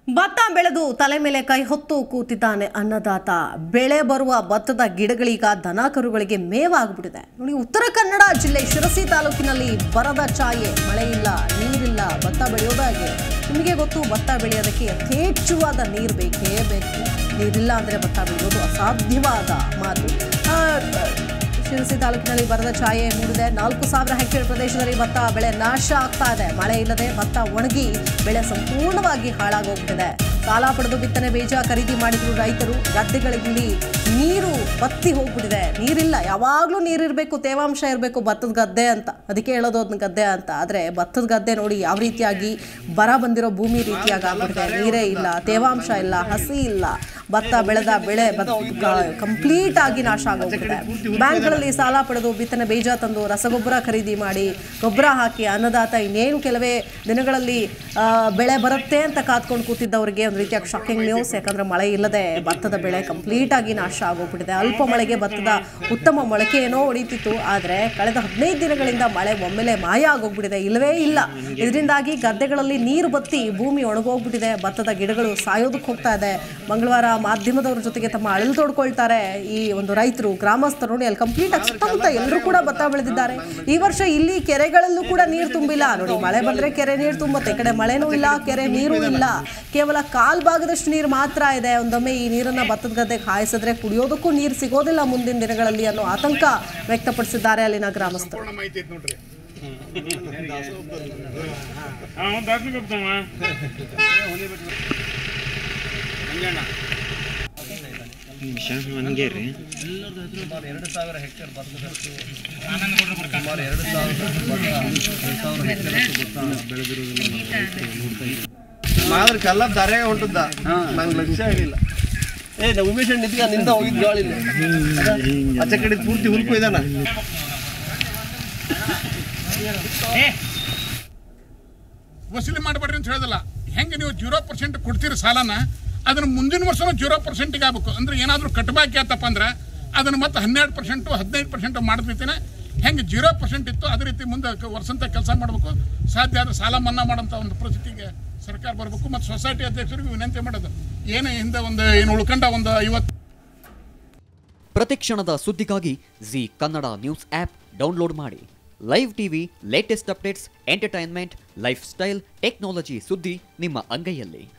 ಭತ್ತ ಬೆಳೆದು ತಲೆ ಮೇಲೆ ಕೈ ಹೊತ್ತು ಕೂತಿದ್ದಾನೆ ಅನ್ನದಾತ ಬೆಳೆ ಬರುವ ಭತ್ತದ ಗಿಡಗಳೀಗ ದನ ಕರುಗಳಿಗೆ ಮೇವಾಗ್ಬಿಟ್ಟಿದೆ ನೋಡಿ ಉತ್ತರ ಕನ್ನಡ ಜಿಲ್ಲೆ ಶಿರಸಿ ತಾಲೂಕಿನಲ್ಲಿ ಬರದ ಛಾಯೆ ಮಳೆ ಇಲ್ಲ ನೀರಿಲ್ಲ ಭತ್ತ ಬೆಳೆಯೋದಾಗೆ ನಿಮಗೆ ಗೊತ್ತು ಭತ್ತ ಬೆಳೆಯೋದಕ್ಕೆ ಯಥೇಚ್ಛವಾದ ನೀರು ಬೇಕೇ ಬೇಕು ನೀರಿಲ್ಲ ಅಂದರೆ ಭತ್ತ ಬೆಳೆಯೋದು ಅಸಾಧ್ಯವಾದ ಮಾತು ಆ, ಶಿರಸಿ ತಾಲೂಕಿನಲ್ಲಿ ಬರದ ಛಾಯೆ ಮೂಡಿದೆ ನಾಲ್ಕು ಸಾವಿರ ಹೆಕ್ಟೇರ್ ಪ್ರದೇಶದಲ್ಲಿ ಭತ್ತ ಬೆಳೆ ನಾಶ ಆಗ್ತಾ ಇದೆ ಮಳೆ ಇಲ್ಲದೆ ಭತ್ತ ಒಣಗಿ ಬೆಳೆ ಸಂಪೂರ್ಣವಾಗಿ ಹಾಳಾಗೋಗ್ಬಿಟ್ಟಿದೆ ಸಾಲ ಪಡೆದು ಬಿತ್ತನೆ ಬೀಜ ಖರೀದಿ ಮಾಡಿದ್ರು ರೈತರು ಗದ್ದೆಗಳಲ್ಲಿ ನೀರು ಬತ್ತಿ ಹೋಗ್ಬಿಟ್ಟಿದೆ ನೀರಿಲ್ಲ ಯಾವಾಗಲೂ ನೀರಿರಬೇಕು ತೇವಾಂಶ ಇರಬೇಕು ಭತ್ತದ ಗದ್ದೆ ಅಂತ ಅದಕ್ಕೆ ಹೇಳೋದು ಅದನ್ನ ಗದ್ದೆ ಅಂತ ಆದರೆ ಭತ್ತದ ಗದ್ದೆ ನೋಡಿ ಯಾವ ರೀತಿಯಾಗಿ ಬರ ಬಂದಿರೋ ಭೂಮಿ ರೀತಿಯಾಗಿ ಆಗ್ಬಿಟ್ಟಿದೆ ನೀರೇ ಇಲ್ಲ ತೇವಾಂಶ ಇಲ್ಲ ಹಸಿ ಇಲ್ಲ ಭತ್ತ ಬೆಳೆದ ಬೆಳೆ ಕಂಪ್ಲೀಟ್ ಆಗಿ ನಾಶ ಆಗೋಗ್ಬಿಟ್ಟಿದೆ ಬ್ಯಾಂಕ್ಗಳಲ್ಲಿ ಸಾಲ ಪಡೆದು ಬಿತ್ತನೆ ಬೀಜ ತಂದು ರಸಗೊಬ್ಬರ ಖರೀದಿ ಮಾಡಿ ಗೊಬ್ಬರ ಹಾಕಿ ಅನ್ನದಾತ ಇನ್ನೇನು ಕೆಲವೇ ದಿನಗಳಲ್ಲಿ ಆ, ಬೆಳೆ ಬರುತ್ತೆ ಅಂತ ಕಾದ್ಕೊಂಡು ಕೂತಿದ್ದವರಿಗೆ ಒಂದು ರೀತಿಯಾಗಿ ಶಾಕಿಂಗ್ ನ್ಯೂಸ್ ಯಾಕಂದ್ರೆ ಮಳೆ ಇಲ್ಲದೆ ಭತ್ತದ ಬೆಳೆ ಕಂಪ್ಲೀಟ್ ಆಗಿ ನಾಶ ಆಗೋಗ್ಬಿಟ್ಟಿದೆ ಅಲ್ಪ ಮಳೆಗೆ ಭತ್ತದ ಉತ್ತಮ ಮೊಳಕೆ ಏನೋ ಹೊಡಿತಿತ್ತು ಆದರೆ ಕಳೆದ ಹದಿನೈದು ದಿನಗಳಿಂದ ಮಳೆ ಒಮ್ಮೆಲೆ ಮಾಯ ಆಗೋಗ್ಬಿಟ್ಟಿದೆ ಇಲ್ಲವೇ ಇಲ್ಲ ಇದರಿಂದಾಗಿ ಗದ್ದೆಗಳಲ್ಲಿ ನೀರು ಬತ್ತಿ ಭೂಮಿ ಒಣಗೋಗ್ಬಿಟ್ಟಿದೆ ಭತ್ತದ ಗಿಡಗಳು ಸಾಯೋದಕ್ಕೆ ಹೋಗ್ತಾ ಇದೆ ಮಂಗಳವಾರ ಮಾಧ್ಯಮದವ್ರ ಜೊತೆಗೆ ತಮ್ಮ ಅಳಲು ತೋಡ್ಕೊಳ್ತಾರೆ ಈ ಒಂದು ರೈತರು ಗ್ರಾಮಸ್ಥರು ನೋಡಿ ಅಲ್ಲಿ ಕಂಪ್ಲೀಟ್ ಆಗಿ ಸುತ್ತಮುತ್ತ ಎಲ್ಲರೂ ಕೂಡ ಭತ್ತ ಬೆಳೆದಿದ್ದಾರೆ ಈ ವರ್ಷ ಇಲ್ಲಿ ಕೆರೆಗಳಲ್ಲೂ ಕೂಡ ನೀರು ತುಂಬಿಲ್ಲ ನೋಡಿ ಮಳೆ ಬಂದ್ರೆ ಕೆರೆ ನೀರು ತುಂಬುತ್ತೆ ಈ ಕಡೆ ಮಳೆನೂ ಇಲ್ಲ ಕೆರೆ ನೀರು ಇಲ್ಲ ಕೇವಲ ಕಾಲ್ ಭಾಗದಷ್ಟು ನೀರು ಮಾತ್ರ ಇದೆ ಒಂದೊಮ್ಮೆ ಈ ನೀರನ್ನ ಭತ್ತದ ಗದ್ದೆಗೆ ಹಾಯಿಸಿದ್ರೆ ಕುಡಿಯೋದಕ್ಕೂ ನೀರು ಸಿಗೋದಿಲ್ಲ ಮುಂದಿನ ದಿನಗಳಲ್ಲಿ ಅನ್ನೋ ಆತಂಕ ವ್ಯಕ್ತಪಡಿಸಿದ್ದಾರೆ ಅಲ್ಲಿನ ಗ್ರಾಮಸ್ಥರು ಪೂರ್ಣ ಮಾಹಿತಿ ಐತಿ ನೋಡ್ರಿ ಹಾಂ ದಾಖಲೆ ಹೋಗ್ತಾವ ಹಂಗೆ ರೀ ಸುಮಾರು ಎರಡು ಸಾವಿರ ಹೆಕ್ಟೇರ್ ಭತ್ತದಷ್ಟು ಸುಮಾರು ಎರಡು ಸಾವಿರ ಭತ್ತ ಎರಡು ಸಾವಿರ ಹೆಕ್ಟೇರ್ ಭತ್ತ ಬೆಳೆದಿರೋದನ್ನ ಮಾದ್ರ ಕಲ್ಲ ದಾರ್ಯಾಗ ಹೊಂಟದ್ದ ನಂಗೆ ಲಕ್ಷ್ಯ ಆಗಿಲ್ಲ ಏ ನಾ ಉಮೇಶ್ ಅಣ್ಣ ನಿಂತ್ಕ ನಿಂದ ಹೋಗಿದ್ ಗಾಳಿಲ್ಲ ಆಚೆ ಕಡೆ ಪೂರ್ತಿ ಹುಲ್ಕು ಇದಾನ ವಸೂಲಿ ಮಾಡಬೇಡ್ರಿ ಅಂತ ಹೇಳೋದಿಲ್ಲ ಹೆಂಗೆ ನೀವು ಜೀರೋ ಪರ್ಸೆಂಟ್ ಕೊಡ್ತೀರಿ ಸಾಲನ ಅದನ್ನ ಮುಂದಿನ ವರ್ಷನೂ ಜೀರೋ ಪರ್ಸೆಂಟಿಗೆ ಆಗ್ಬೇಕು ಅಂದ್ರೆ ಏನಾದರೂ ಕಟ್ಟಬಾಕಿ ಆತಪ್ಪ ಅಂದ್ರೆ ಅದನ್ನ ಮತ್ತೆ ಹನ್ನೆರಡು ಪರ್ಸೆಂಟು ಹದಿನೈದು ಪರ್ಸೆಂಟ್ ಮಾಡ್ತೈತಿನ ಹೆಂಗೆ ಜೀರೋ ಪರ್ಸೆಂಟ್ ಇತ್ತು ಅದೇ ರೀತಿ ಮುಂದೆ ಕ- ವರ್ಷಂತ ಕೆಲಸ ಮಾಡಬೇಕು ಸಾಧ್ಯ ಆದ್ರೆ ಸಾಲ ಮನ್ನಾ ಮಾಡೋಂಥ ಒಂದು ಪರಿಸ್ಥಿತಿಗೆ ಸರ್ಕಾರ ಬರಬೇಕು ಮತ್ತು ಸೊಸೈಟಿ ಅಧ್ಯಕ್ಷರಿಗೂ ವಿನಂತಿ ಮಾಡೋದು ಏನು ಹಿಂದೆ ಒಂದು ಏನು ಉಳ್ಕೊಂಡ ಒಂದು ಐವತ್ತು ಪ್ರತಿಕ್ಷಣದ ಸುದ್ದಿಗಾಗಿ Zee Kannada news app download ಮಾಡಿ live TV latest updates entertainment lifestyle technology ಸುದ್ದಿ ನಿಮ್ಮ ಅಂಗೈಯಲ್ಲಿ